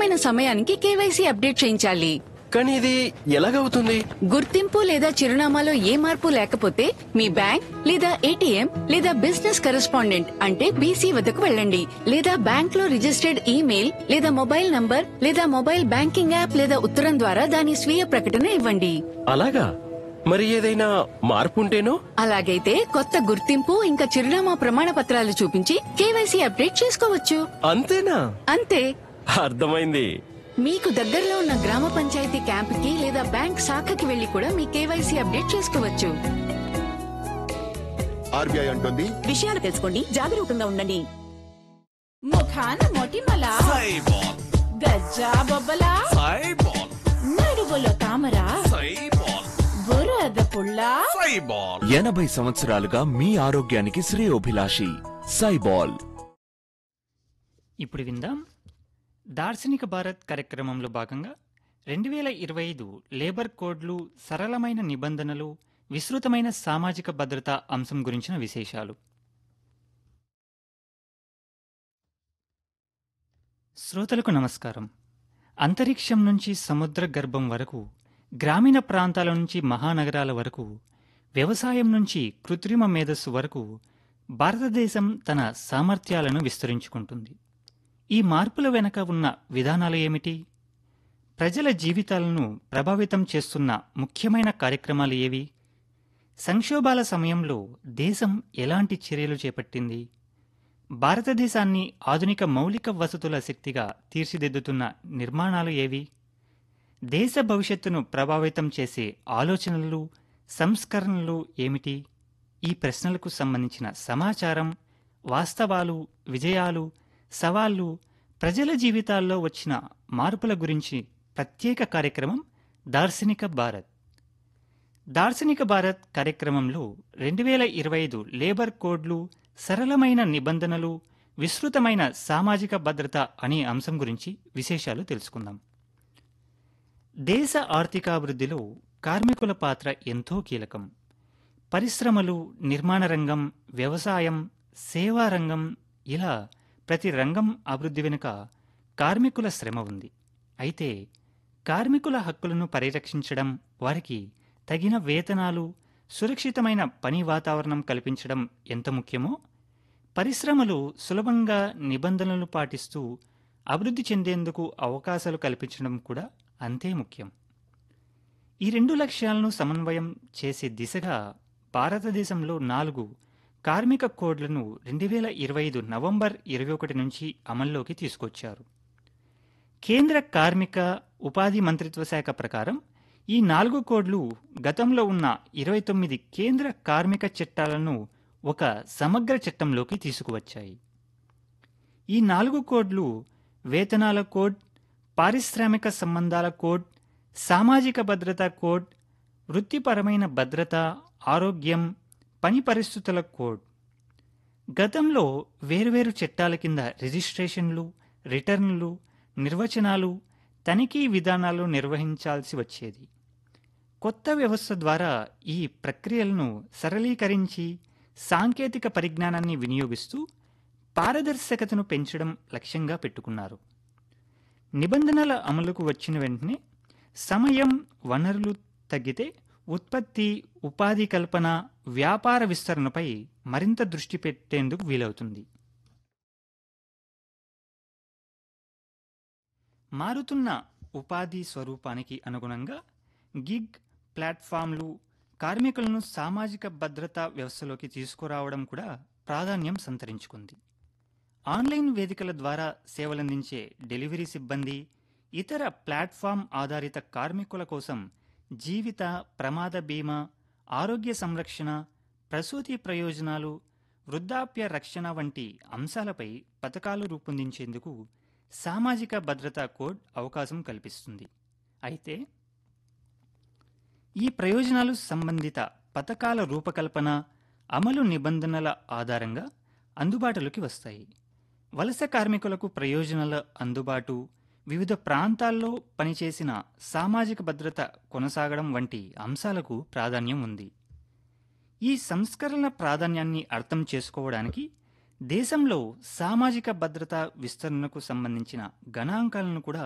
నిర్దిష్టమైన సమయానికి KYC update చేయించాలి కానీ ఇది ఎలాగవుతుంది గుర్తింపు లేదా చిరునామాలో ఏ మార్పు లేకపోతే మీ బ్యాంక్ లేదా ఏటీఎం లేదా బిజినెస్ కరెస్పాండెంట్ అంటే బీసీ వద్దకు వెళ్ళండి లేదా బ్యాంక్ లో రిజిస్టర్డ్ ఈమెయిల్ లేదా మొబైల్ నంబర్ లేదా మొబైల్ బ్యాంకింగ్ యాప్ లేదా ఉత్తరం ద్వారా దాని స్వీయ ప్రకటన ఇవ్వండి అలాగా మరి ఏదైనా మార్పు ఉంటేనో అలాగైతే కొత్త గుర్తింపు ఇంకా చిరునామా ప్రమాణ పత్రాలు చూపించి కేవైసీ అప్డేట్ చేసుకోవచ్చు అంతేనా అంతే అర్థమైంది మీకు దగ్గరలో ఉన్న గ్రామ పంచాయతీ క్యాంపుకి లేదా బ్యాంక్ శాఖకి వెళ్లి కూడా మీ కేవైసీ అప్డేట్ చేసుకోవచ్చు ఆర్బీఐ అంటుంది విషయాలు తెలుసుకోండి జాగరూకంగా ఉండండి ముఖాన మొటిమల సైబాల్ గజ్జా బొబ్బల సైబాల్ నడుగులో తామర సైబాల్ బురద పుల్ల సైబాల్ ఎనభై సంవత్సరాలుగా మీ ఆరోగ్యానికి శ్రేయోభిలాషి సైబాల్ ఇప్పుడు విందాం దార్శనిక భారత్ కార్యక్రమంలో భాగంగా రెండు వేల ఇరవై ఐదు లేబర్ కోడ్లు సరళమైన నిబంధనలు విస్తృతమైన సామాజిక భద్రత అంశం గురించిన విశేషాలు శ్రోతలకు నమస్కారం అంతరిక్షం నుంచి సముద్ర గర్భం వరకు గ్రామీణ ప్రాంతాల నుంచి మహానగరాల వరకు వ్యవసాయం నుంచి కృత్రిమ మేధస్సు వరకు భారతదేశం తన సామర్థ్యాలను విస్తరించుకుంటుంది ఈ మార్పుల వెనక ఉన్న విధానాలు ఏమిటి ప్రజల జీవితాలను ప్రభావితం చేస్తున్న ముఖ్యమైన కార్యక్రమాలు ఏవి సంక్షోభాల సమయంలో దేశం ఎలాంటి చర్యలు చేపట్టింది భారతదేశాన్ని ఆధునిక మౌలిక వసతుల శక్తిగా తీర్చిదిద్దుతున్న నిర్మాణాలు ఏవి దేశ భవిష్యత్తును ప్రభావితం చేసే ఆలోచనలు సంస్కరణలు ఏమిటి ఈ ప్రశ్నలకు సంబంధించిన సమాచారం వాస్తవాలు విజయాలు సవాళ్లు ప్రజల జీవితాల్లో వచ్చిన మార్పుల గురించి ప్రత్యేక కార్యక్రమం దార్శనిక భారత్ దార్శనిక భారత్ కార్యక్రమంలో రెండు వేల ఇరవై ఐదు లేబర్ కోడ్లు సరళమైన నిబంధనలు విస్తృతమైన సామాజిక భద్రత అనే అంశం గురించి విశేషాలు తెలుసుకుందాం దేశ ఆర్థికాభివృద్ధిలో కార్మికుల పాత్ర ఎంతో కీలకం పరిశ్రమలు నిర్మాణ రంగం వ్యవసాయం సేవా రంగం ఇలా ప్రతి రంగం అభివృద్ధి వెనుక కార్మికుల శ్రమ ఉంది అయితే కార్మికుల హక్కులను పరిరక్షించడం వారికి తగిన వేతనాలు సురక్షితమైన పని వాతావరణం కల్పించడం ఎంత ముఖ్యమో పరిశ్రమలు సులభంగా నిబంధనలు పాటిస్తూ అభివృద్ధి చెందేందుకు అవకాశాలు కల్పించడం కూడా అంతే ముఖ్యం ఈ రెండు లక్ష్యాలను సమన్వయం చేసే దిశగా భారతదేశంలో నాలుగు కార్మిక కోడ్లను రెండు వేల ఇరవై ఐదు నవంబర్ ఇరవై ఒకటి నుంచి అమల్లోకి తీసుకొచ్చారు కేంద్ర కార్మిక ఉపాధి మంత్రిత్వ శాఖ ప్రకారం ఈ నాలుగు కోడ్లు గతంలో ఉన్న ఇరవై తొమ్మిది కేంద్ర కార్మిక చట్టాలను ఒక సమగ్ర చట్టంలోకి తీసుకువచ్చాయి ఈ నాలుగు కోడ్లు వేతనాల కోడ్ పారిశ్రామిక సంబంధాల కోడ్ సామాజిక భద్రత కోడ్ వృత్తిపరమైన భద్రత ఆరోగ్యం పని పరిస్థితుల కోడ్ గతంలో వేర్వేరు చట్టాల కింద రిజిస్ట్రేషన్లు రిటర్న్లు నిర్వచనాలు తనిఖీ విధానాలు నిర్వహించాల్సి వచ్చేది కొత్త వ్యవస్థ ద్వారా ఈ ప్రక్రియలను సరళీకరించి సాంకేతిక పరిజ్ఞానాన్ని వినియోగిస్తూ పారదర్శకతను పెంచడం లక్ష్యంగా పెట్టుకున్నారు నిబంధనల అమలుకు వచ్చిన వెంటనే సమయం వనరులు తగ్గితే ఉత్పత్తి ఉపాధి కల్పన వ్యాపార విస్తరణపై మరింత దృష్టి పెట్టేందుకు వీలవుతుంది మారుతున్న ఉపాధి స్వరూపానికి అనుగుణంగా గిగ్ ప్లాట్ఫామ్లు కార్మికులను సామాజిక భద్రతా వ్యవస్థలోకి తీసుకురావడం కూడా ప్రాధాన్యం సంతరించుకుంది ఆన్లైన్ వేదికల ద్వారా సేవలందించే డెలివరీ సిబ్బంది ఇతర ప్లాట్ఫామ్ ఆధారిత కార్మికుల కోసం జీవిత ప్రమాద బీమా ఆరోగ్య సంరక్షణ ప్రసూతి ప్రయోజనాలు వృద్ధాప్య రక్షణ వంటి అంశాలపై పథకాలు రూపొందించేందుకు సామాజిక భద్రతా కోడ్ అవకాశం కల్పిస్తుంది అయితే ఈ ప్రయోజనాలు సంబంధిత పథకాల రూపకల్పన అమలు నిబంధనల ఆధారంగా అందుబాటులోకి వస్తాయి వలస కార్మికులకు ప్రయోజనాల అందుబాటు వివిధ ప్రాంతాల్లో పనిచేసిన సామాజిక భద్రత కొనసాగడం వంటి అంశాలకు ప్రాధాన్యం ఉంది ఈ సంస్కరణ ప్రాధాన్యాన్ని అర్థం చేసుకోవడానికి దేశంలో సామాజిక భద్రత విస్తరణకు సంబంధించిన గణాంకాలను కూడా